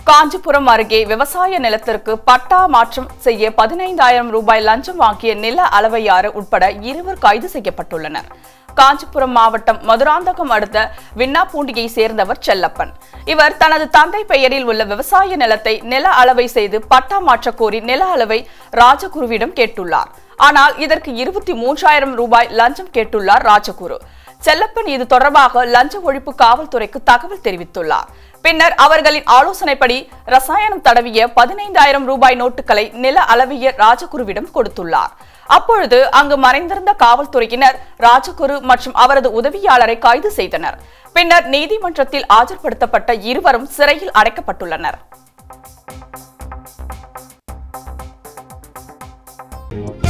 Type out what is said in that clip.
காஞ்சிபுரம் அருகே விவசாய நிலத்திற்கு பட்டா மாற்றம் செய்ய பதினைந்தாயிரம் ரூபாய் லஞ்சம் வாங்கிய நில அளவையாறு உட்பட இருவர் கைது செய்யப்பட்டுள்ளனர் காஞ்சிபுரம் மாவட்டம் மதுராந்தகம் அடுத்த விண்ணாப்பூண்டியை சேர்ந்தவர் செல்லப்பன் இவர் தனது தந்தை பெயரில் உள்ள விவசாய நிலத்தை நில அளவை செய்து பட்டா மாற்றக் கோரி நில அளவை ராஜகுருவிடம் கேட்டுள்ளார் ஆனால் இதற்கு இருபத்தி மூன்றாயிரம் ரூபாய் லஞ்சம் கேட்டுள்ளார் ராஜகுரு செல்லப்பன் இது தொடர்பாக லஞ்ச ஒழிப்பு காவல்துறைக்கு தகவல் தெரிவித்துள்ளார் பின்னர் அவர்களின் ஆலோசனைப்படி ரசாயனம் தடவிய பதினைந்தாயிரம் ரூபாய் நோட்டுகளை நில அளவிய ராஜகுருவிடம் கொடுத்துள்ளார் அப்பொழுது அங்கு மறைந்திருந்த காவல்துறையினர் ராஜகுரு மற்றும் அவரது உதவியாளரை கைது செய்தனர் பின்னர் நீதிமன்றத்தில் ஆஜர்படுத்தப்பட்ட இருவரும் சிறையில் அடைக்கப்பட்டுள்ளனர்